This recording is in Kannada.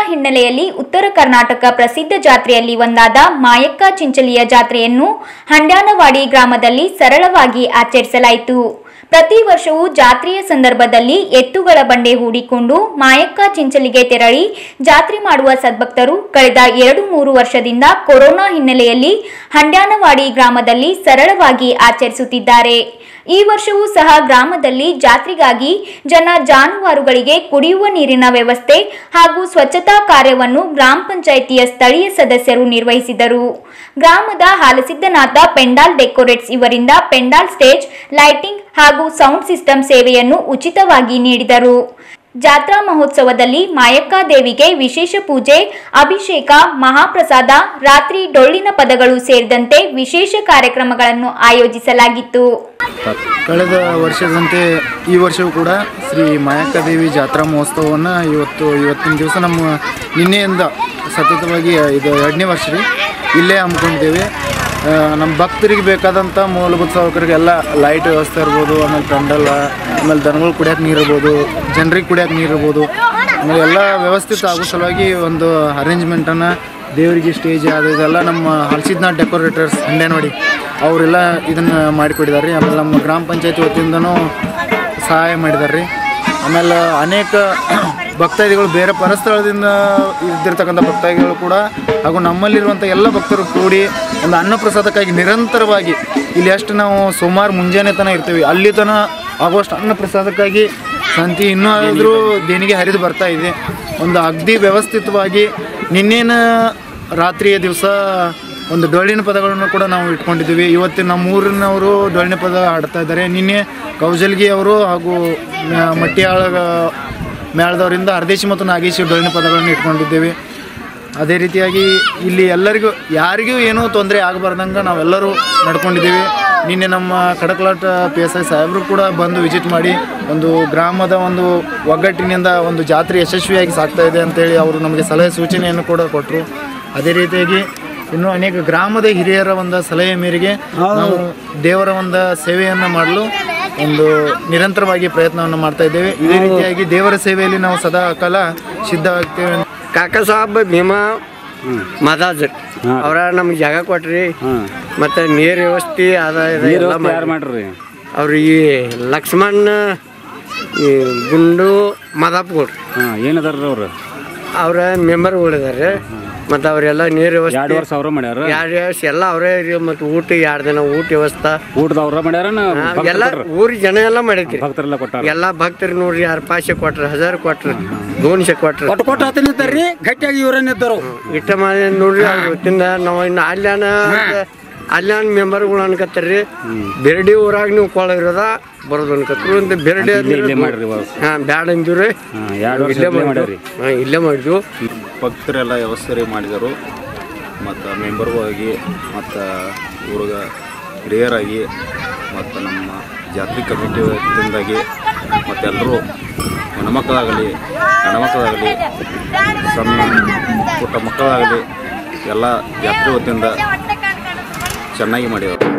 ಹಿನ್ನೆಲೆಯಲ್ಲಿ ಉತ್ತರ ಕರ್ನಾಟಕ ಪ್ರಸಿದ್ಧ ಜಾತ್ರೆಯಲ್ಲಿ ಒಂದಾದ ಮಾಯಕ್ಕ ಚಿಂಚಲಿಯ ಜಾತ್ರೆಯನ್ನು ಹಂಡ್ಯಾನವಾಡಿ ಗ್ರಾಮದಲ್ಲಿ ಸರಳವಾಗಿ ಆಚರಿಸಲಾಯಿತು ಪ್ರತಿ ವರ್ಷವೂ ಜಾತ್ರೆಯ ಸಂದರ್ಭದಲ್ಲಿ ಎತ್ತುಗಳ ಬಂಡೆ ಹೂಡಿಕೊಂಡು ಮಾಯಕ್ಕ ಚಿಂಚಲಿಗೆ ತೆರಳಿ ಜಾತ್ರೆ ಮಾಡುವ ಸದ್ಭಕ್ತರು ಕಳೆದ ಎರಡು ಮೂರು ವರ್ಷದಿಂದ ಕೊರೋನಾ ಹಿನ್ನೆಲೆಯಲ್ಲಿ ಹಂಡ್ಯಾನವಾಡಿ ಗ್ರಾಮದಲ್ಲಿ ಸರಳವಾಗಿ ಆಚರಿಸುತ್ತಿದ್ದಾರೆ ಈ ವರ್ಷವೂ ಸಹ ಗ್ರಾಮದಲ್ಲಿ ಜಾತ್ರೆಗಾಗಿ ಜನ ಜಾನುವಾರುಗಳಿಗೆ ಕುಡಿಯುವ ನೀರಿನ ವ್ಯವಸ್ಥೆ ಹಾಗೂ ಸ್ವಚ್ಛತಾ ಕಾರ್ಯವನ್ನು ಗ್ರಾಮ ಪಂಚಾಯಿತಿಯ ಸ್ಥಳೀಯ ಸದಸ್ಯರು ನಿರ್ವಹಿಸಿದರು ಗ್ರಾಮದ ಹಾಲಸಿದ್ದನಾಥ ಪೆಂಡಾಲ್ ಡೆಕೋರೇಟ್ಸ್ ಇವರಿಂದ ಪೆಂಡಾಲ್ ಸ್ಟೇಜ್ ಲೈಟಿಂಗ್ ಹಾಗೂ ಸೌಂಡ್ ಸಿಸ್ಟಮ್ ಸೇವೆಯನ್ನು ಉಚಿತವಾಗಿ ನೀಡಿದರು ಜಾತ್ರಾ ಮಹೋತ್ಸವದಲ್ಲಿ ಮಾಯಕ್ಕ ದೇವಿಗೆ ವಿಶೇಷ ಪೂಜೆ ಅಭಿಷೇಕ ಮಹಾಪ್ರಸಾದ ರಾತ್ರಿ ಡೊಳ್ಳಿನ ಪದಗಳು ಸೇರಿದಂತೆ ವಿಶೇಷ ಕಾರ್ಯಕ್ರಮಗಳನ್ನು ಆಯೋಜಿಸಲಾಗಿತ್ತು ಕಳೆದ ವರ್ಷದಂತೆ ಈ ವರ್ಷವೂ ಕೂಡ ಶ್ರೀ ಮಾಯಕ್ಕ ದೇವಿ ಜಾತ್ರಾ ಮಹೋತ್ಸವವನ್ನು ಇವತ್ತು ಇವತ್ತಿನ ದಿವಸ ನಮ್ಮ ನಿನ್ನೆಯಿಂದ ಸತತವಾಗಿ ಇದು ಎರಡನೇ ವರ್ಷ ರೀ ಇಲ್ಲೇ ಹಮ್ಮಿಕೊಂಡಿದ್ದೇವೆ ಆ, ನಮ್ಮ ಭಕ್ತರಿಗೆ ಬೇಕಾದಂಥ ಮೂಲಭೂತ ಸೌಕರ್ಯಗೆಲ್ಲ ಲೈಟ್ ವ್ಯವಸ್ಥೆ ಇರ್ಬೋದು ಆಮೇಲೆ ಪೆಂಡಲ್ ಆಮೇಲೆ ದನಗಳು ಕುಡಿಯೋಕೆ ನೀರು ಇರ್ಬೋದು ಜನರಿಗೆ ಕುಡಿಯೋಕೆ ನೀರು ಇರ್ಬೋದು ಆಮೇಲೆ ಎಲ್ಲ ವ್ಯವಸ್ಥಿತ ಆಗೋ ಸಲುವಾಗಿ ಒಂದು ಅರೇಂಜ್ಮೆಂಟನ್ನು ದೇವರಿಗೆ ಸ್ಟೇಜ್ ಅದು ಇದೆಲ್ಲ ನಮ್ಮ ಹಲಸಿದ್ನಾಥ್ ಡೆಕೋರೇಟರ್ಸ್ ನೋಡಿ ಅವರೆಲ್ಲ ಇದನ್ನು ಮಾಡಿಕೊಟ್ಟಿದ್ದಾರೆ ರೀ ಆಮೇಲೆ ನಮ್ಮ ಗ್ರಾಮ ಪಂಚಾಯತಿ ವತಿಯಿಂದನೂ ಸಹಾಯ ಮಾಡಿದ್ದಾರೆ ರೀ ಆಮೇಲೆ ಅನೇಕ ಭಕ್ತಾದಿಗಳು ಬೇರೆ ಪರಸ್ಥಳದಿಂದ ಇದ್ದಿರ್ತಕ್ಕಂಥ ಭಕ್ತಾದಿಗಳು ಕೂಡ ಹಾಗೂ ನಮ್ಮಲ್ಲಿರುವಂಥ ಎಲ್ಲ ಭಕ್ತರು ಕೂಡಿ ಒಂದು ಅನ್ನ ಪ್ರಸಾದಕ್ಕಾಗಿ ನಿರಂತರವಾಗಿ ಇಲ್ಲಿ ಎಷ್ಟು ನಾವು ಸುಮಾರು ಮುಂಜಾನೆ ತನಕ ಇರ್ತೀವಿ ಅಲ್ಲಿ ತನಕ ಆಗೋಷ್ಟು ಅನ್ನ ಪ್ರಸಾದಕ್ಕಾಗಿ ಸಂತಿ ಇನ್ನೂ ಆದರೂ ದೇಣಿಗೆ ಹರಿದು ಬರ್ತಾ ಇದೆ ಒಂದು ಅಗ್ದಿ ವ್ಯವಸ್ಥಿತವಾಗಿ ನಿನ್ನೇನ ರಾತ್ರಿಯ ದಿವಸ ಒಂದು ಡೊಳ್ಳಿನ ಪದಗಳನ್ನು ಕೂಡ ನಾವು ಇಟ್ಕೊಂಡಿದ್ದೀವಿ ಇವತ್ತಿನ ನಮ್ಮ ಊರಿನವರು ಡೊಳ್ಳಿನ ಪದ ಆಡ್ತಾ ಇದ್ದಾರೆ ನಿನ್ನೆ ಕೌಜಲ್ಗಿ ಅವರು ಹಾಗೂ ಮ- ಮಟ್ಟಿಯಾಳ ಮೇಳದವರಿಂದ ಅರ್ದೇಶಿ ಮತ್ತು ನಾಗೇಶಿ ಡೊಳ್ಳಿನ ಪದಗಳನ್ನು ಇಟ್ಕೊಂಡಿದ್ದೇವೆ ಅದೇ ರೀತಿಯಾಗಿ ಇಲ್ಲಿ ಎಲ್ಲರಿಗೂ ಯಾರಿಗೂ ಏನೂ ತೊಂದರೆ ಆಗಬಾರ್ದಂಗೆ ನಾವೆಲ್ಲರೂ ನಡ್ಕೊಂಡಿದ್ದೀವಿ ನಿನ್ನೆ ನಮ್ಮ ಕಡಕಲಾಟ ಪಿ ಎಸ್ ಐ ಸಾಹೇಬರು ಕೂಡ ಬಂದು ವಿಸಿಟ್ ಮಾಡಿ ಒಂದು ಗ್ರಾಮದ ಒಂದು ಒಗ್ಗಟ್ಟಿನಿಂದ ಒಂದು ಜಾತ್ರೆ ಯಶಸ್ವಿಯಾಗಿ ಸಾಗ್ತಾ ಇದೆ ಅಂತೇಳಿ ಅವರು ನಮಗೆ ಸಲಹೆ ಸೂಚನೆಯನ್ನು ಕೂಡ ಕೊಟ್ಟರು ಅದೇ ರೀತಿಯಾಗಿ ಇನ್ನು ಅನೇಕ ಗ್ರಾಮದ ಹಿರಿಯರ ಒಂದು ಸಲಹೆ ಮೇರೆಗೆ ನಾವು ದೇವರ ಒಂದು ಸೇವೆಯನ್ನು ಮಾಡಲು ಒಂದು ನಿರಂತರವಾಗಿ ಪ್ರಯತ್ನವನ್ನು ಮಾಡ್ತಾ ಇದ್ದೇವೆ ಇದೇ ರೀತಿಯಾಗಿ ದೇವರ ಸೇವೆಯಲ್ಲಿ ನಾವು ಸದಾ ಕಾಲ ಸಿದ್ಧವಾಗ್ತೇವೆ ಅಂತ ಕಾಕಾ ಸಾಬ್ ಭೀಮಾ ಮದಾಜ್ ಅವ್ರ ನಮ್ಗೆ ಜಾಗ ಕೊಟ್ರಿ ಮತ್ತೆ ನೀರ್ ವ್ಯವಸ್ಥೆ ಅದ ಇದ ಎಲ್ಲ ಯಾರು ಮಾಡ್ರಿ ಮಾಡ್ರಿ ಅವ್ರಿಗೆ ಲಕ್ಷ್ಮಣ್ ಈ ಗುಂಡು ಮದಾಪ್ ಕೊಡ್ರಿ ಹಾಂ ಏನದಾರ ಅವ್ರು ಅವ್ರ ಮೆಂಬರ್ಗಳಿದಾರೆ ಮತ್ತೆ ಅವರೆಲ್ಲ ನೀರ್ ಎರಡು ವ್ಯವಸ್ಥೆ ವರ್ಷ ಅವ್ರ ಮಾಡ್ಯಾರ ಎರಡು ವರ್ಷ ಎಲ್ಲ ಅವರೇ ರೀ ಮತ್ತೆ ಊಟ ಎರಡು ದಿನ ಊಟ ವ್ಯವಸ್ಥೆ ಊಟದ ಅವ್ರ ಮಾಡ್ಯಾರ ಎಲ್ಲ ಊರಿ ಜನ ಎಲ್ಲ ಮಾಡೈತಿ ಭಕ್ತರೆಲ್ಲ ಕೊಟ್ಟಾರ ಎಲ್ಲ ಭಕ್ತರು ನೋಡ್ರಿ ಯಾರು ಪಾಶೆ ಕೊಟ್ರ ಹಜಾರ್ ಕೊಟ್ರ ದೋನ್ಶೆ ಕೊಟ್ರ ಕೊಟ್ಟು ಕೊಟ್ಟು ಹತ್ತಿನ ಇದ್ದಾರ್ರಿ ಗಟ್ಟಿಯಾಗಿ ಇವ್ರೇನ್ ಇದ್ದರು ಇಷ್ಟ ಮಾಡಿ ನೋಡ್ರಿ ಅವ್ರು ತಿಂದ ನಾವು ಇನ್ನು ಅಲ್ಯಾನ ಅಲ್ಯಾನ ಮೆಂಬರ್ಗಳು ಅನ್ಕತ್ತಾರ್ರಿ ಬೆರಡಿ ಊರಾಗ ನೀವು ಕೊಳ ಇರೋದ ಬರೋದು ಅನ್ಕತ್ರು ಅಂತ ಬೆರಡಿ ಇಲ್ಲೇ ಇಲ್ಲೇ ಮಾಡ್ರಿ ಇವಾಗ. ಹಾ ಬ್ಯಾಡ ಅಂದಿವ್ರಿ ಹಾ, ಎರಡ್ ವರ್ಷ ಇಲ್ಲೇ ಇಲ್ಲೇ ಮಾಡಿದ್ವಿ ಮಾಡ್ಯಾರಿ. ಹಾ ಇಲ್ಲೇ ಮಾಡಿದ್ವು ಭಕ್ತರೆಲ್ಲ ವ್ಯವಸ್ಥೆ ಮಾಡಿದರು ಮತ್ತು ಮೆಂಬರ್ಗಳಾಗಿ ಮತ್ತು ಊರಿಗ ಹಿರಿಯರಾಗಿ ಮತ್ತು ನಮ್ಮ ಜಾತ್ರೆ ಕಮಿಟಿ ವತಿಯಿಂದಾಗಿ ಮತ್ತೆಲ್ಲರೂ ಹೆಣ್ಮಕ್ಕಳಾಗಲಿ ಗಂಡ್ಮಕ್ಕಳಾಗಲಿ ಸಣ್ಣ ಪುಟ್ಟ ಮಕ್ಕಳಾಗಲಿ ಎಲ್ಲ ಜಾತ್ರೆ ವತಿಯಿಂದ ಚೆನ್ನಾಗಿ ಮಾಡಿದರು